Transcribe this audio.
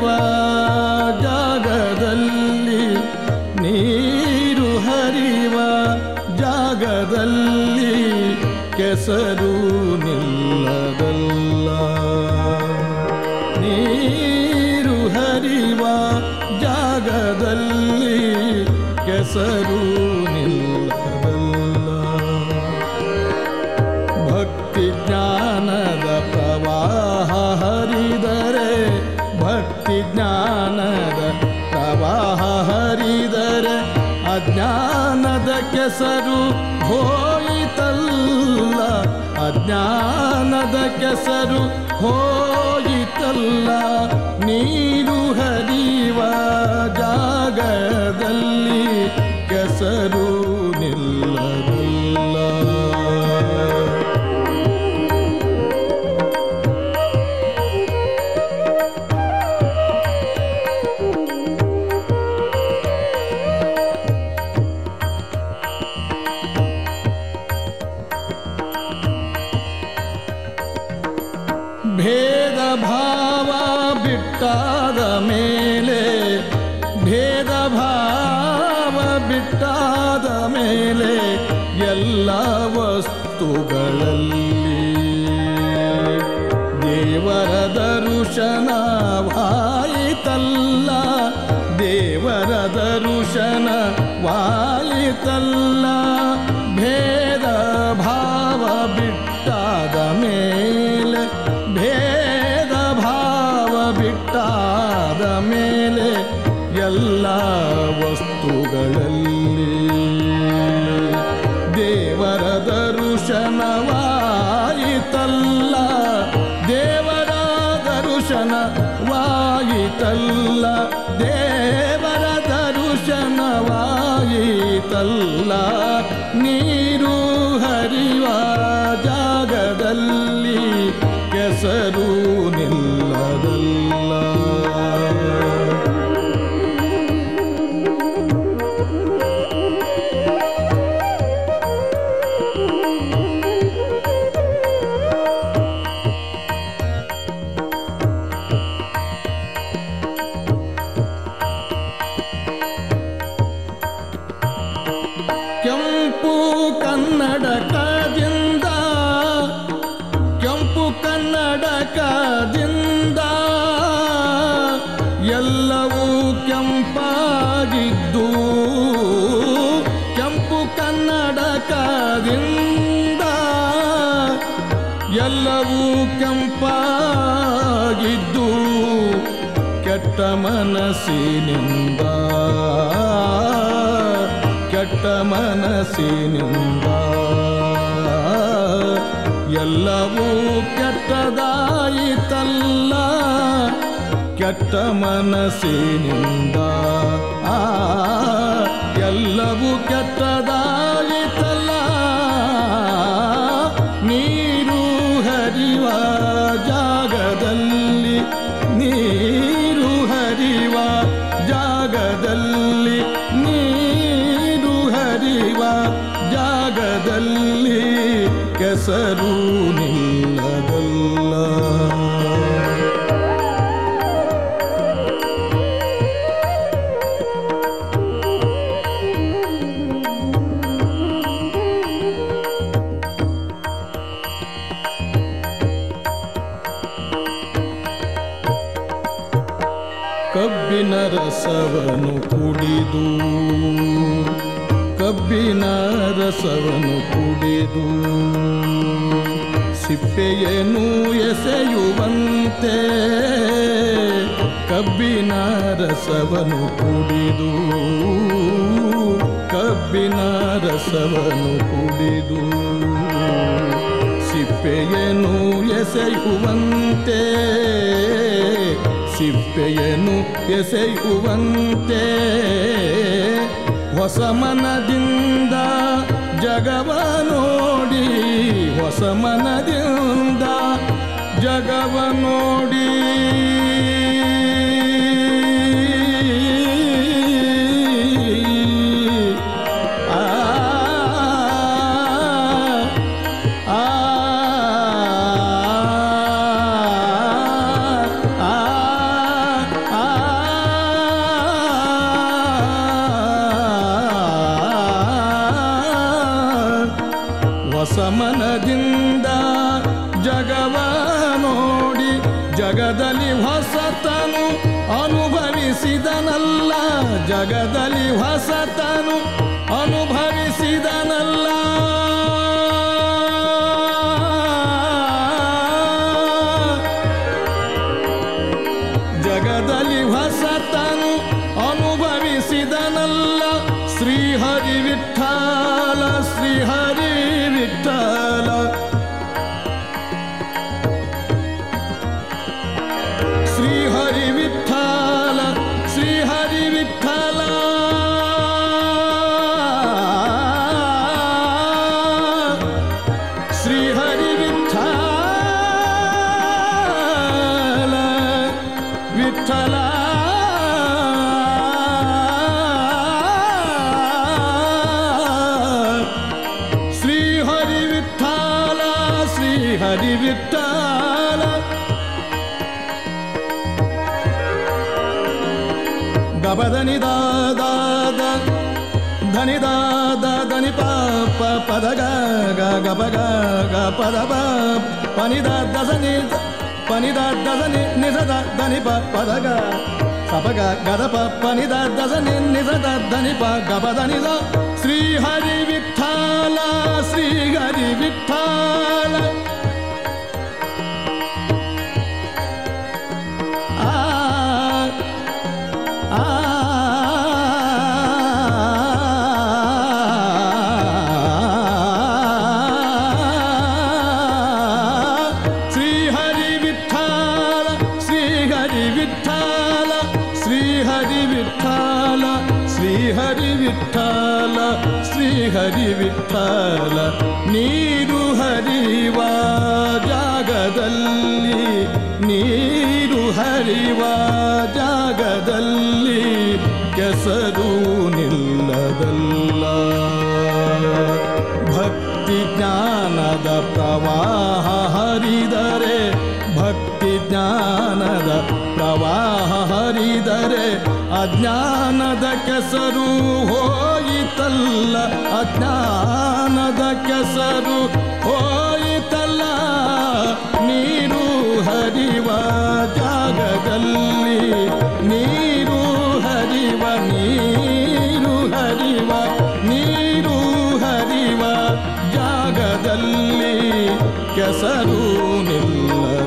ಜಾಗದಲ್ಲಿ ನೀರು ಹರಿವ ಜಾಗದಲ್ಲಿ ಕೆಸರು ನಿಲ್ಲದಲ್ಲ ನೀರು ಹರಿವ ಜಾಗದಲ್ಲಿ ಕೆಸರು ನಿಲ್ಲದಲ್ಲ ಭಕ್ತಿ ಜ್ಞಾನದ ಪ್ರವಾಹ ಹರಿದರೆ ಭಕ್ತಿ ಜ್ಞಾನದ ಪ್ರವಾಹ ಹರಿದರೆ ಅಜ್ಞಾನದ ಕೆಸರು ಹೋಯಿತಲ್ಲ ಅಜ್ಞಾನದ ಕೆಸರು ಹೋಯಿತಲ್ಲ ನೀರು ಹರಿವ ಜಾಗದಲ್ಲಿ ಕೆಸರು ನಿಲ್ಲದಲ್ಲ ಭೇದ ಭಾವ ಬಿಟ್ಟಾದ ಮೇಲೆ ಭೇದ ಭಾವ ಬಿಟ್ಟಾದ ಮೇಲೆ ಎಲ್ಲ ವಸ್ತುಗಳಲ್ಲಿ ದೇವರ ದರ್ಶನವಾಯಿತಲ್ಲ ದೇವರ ದರ್ಶನವಾಯಿತಲ್ಲ ಭೇದ ಭಾವ ಬಿಟ್ಟಾದ ಮೇಲೆ ಭೇದ ಭಾವ ಬಿಟ್ಟಾದ ಮೇಲೆ ಎಲ್ಲ ವಸ್ತುಗಳಲ್ಲಿ ದೇವರ ದರ್ಶನವಾಯಿತಲ್ಲ ದೇವರ ದರ್ಶನವಾಯಿತಲ್ಲ ದೇವರ ದರ್ಶನವಾಯಿತಲ್ಲ ನೀರು ಹರಿವ ಜಾಗದಲ್ಲಿ ಕೆಸರು ನಿಲ್ಲದಲ್ಲ ಕೆಂಪು ಕನ್ನಡಕದಿಂದ ಕೆಂಪು ಕನ್ನಡಕದಿಂದ ಎಲ್ಲವೂ ಕೆಂಪಾಗಿದ್ದು ಕೆಂಪು ಕನ್ನಡಕದಿಂದ ಎಲ್ಲವೂ ಕೆಂಪಾಗಿದ್ದು ಕೆಟ್ಟ ಮನಸ್ಸಿನಿಂದ ಕೆಟ್ಟ ಮನಸ್ಸಿನಿಂದ ಎಲ್ಲವೂ ಕೆಟ್ಟದಾಯಿತಲ್ಲ ಕೆಟ್ಟ ಮನಸ್ಸಿನಿಂದ ಆ ಎಲ್ಲವೂ ಕೆಟ್ಟದಾಯಿತಲ್ಲ ನೀರು ಹರಿವ ಜಾಗದಲ್ಲಿ ನೀರು ಹರಿವ ಜಾಗದಲ್ಲಿ ನೀರು ಹರಿವ ಜಾಗದಲ್ಲಿ ಕೆಸರು ನಿಲ್ಲದಲ್ಲ ಕಬ್ಬಿನ ರಸವನ್ನು ಕುಡಿದು ಕಬ್ಬಿನ ರಸವನ್ನು ಕುಡಿದು ಸಿಪ್ಪೆಯನ್ನು ಎಸೆಯುವಂತೆ ಕಬ್ಬಿನ ರಸವನ್ನು ಕುಡಿದು ಕಬ್ಬಿನ ರಸವನ್ನು ಕುಡಿದು ಸಿಪ್ಪೆಯನ್ನು ಎಸೆಯುವಂತೆ ಸಿಪ್ಪೆಯನ್ನು ಎಸೆಯುವಂತೆ ಹೊಸ ಮನದಿಂದ ಜಗವ ನೋಡಿ ಹೊಸ ಮನದಿಂದ ಜಗವ ನೋಡಿ ಆ ಆ ಆ ಆ ಮನದಿಂದ ಜಗವ ನೋಡಿ ಜಗದಲ್ಲಿ ಹೊಸತನು ಅನುಭವಿಸಿದನಲ್ಲ ಜಗದಲ್ಲಿ ಹೊಸತನು ಅನುಭವಿಸಿದನಲ್ಲ ಜಗದಲ್ಲಿ ಹೊಸತನು ಅನುಭವಿಸಿದನಲ್ಲ ಶ್ರೀಹರಿ ವಿಠಲ ಶ್ರೀಹರಿ ವಿಠಲ ಶ್ರೀಹರಿ ವಿಠಲ ಶ್ರೀಹರಿ ವಿಠಲ ಶ್ರೀಹರಿ ವಿಠಲ ವಿಠಲ ಶ್ರೀಹರಿ ವಿಠಲ ಶ್ರೀಹರಿ ವಿಠಲ ಗಬದನಿ ದಾದ ಧನಿ ದಾದ ಧನಿ ಪಾಪ ಪದ ಗ ಗ ಗಬ ಗ ಗ ಪದ ಪ ಪನಿ ದ ದಸನಿ ಪನಿ ದ ದಸನಿ ನಿಸದ ಧನಿ ಪ ಪದ ಗ ಸಪ ಗ ಗದ ಪ ಪನಿ ದ ದಸನಿ ನಿಸದ ಧನಿ ಪ ಗಬ ಧನಿ ದ ಶ್ರೀ ಹರಿ ವಿಠಲ ಶ್ರೀ ಹರಿ ವಿಠಲ ಆ ಆ ಶ್ರೀ ಹರಿ ವಿಠಲ ಶ್ರೀ ಹರಿ ವಿಠಲ ಶ್ರೀ ಹರಿ ವಿಠಲ ಶ್ರೀ ಹರಿ ವಿಠಲ ಶ್ರೀ ಹರಿ ವಿಠಲ ನೀರು ಹರಿವ ಜಾಗದಲ್ಲಿ ನೀರು ಹರಿವ ಜಾಗದಲ್ಲಿ ಕೆಸರು ನಿಲ್ಲದಲ್ಲ ಭಕ್ತಿ ಜ್ಞಾನದ ಪ್ರವಾಹ ಹರಿದರೆ ಭಕ್ತಿ ಜ್ಞಾನದ ಪ್ರವಾಹ ಹರಿದರೆ ಅಜ್ಞಾನದ ಕೆಸರು ಹೋಯಿತಲ್ಲ ಅಜ್ಞಾನದ ಕೆಸರು ಹೋಯಿತಲ್ಲ ನೀರು ಹರಿವ ಜಾಗದಲ್ಲಿ ನೀರು ಹರಿವ ನೀರು ಹರಿವ ನೀರು ಹರಿವ ಜಾಗದಲ್ಲಿ ಕೆಸರು ನಿಲ್ಲ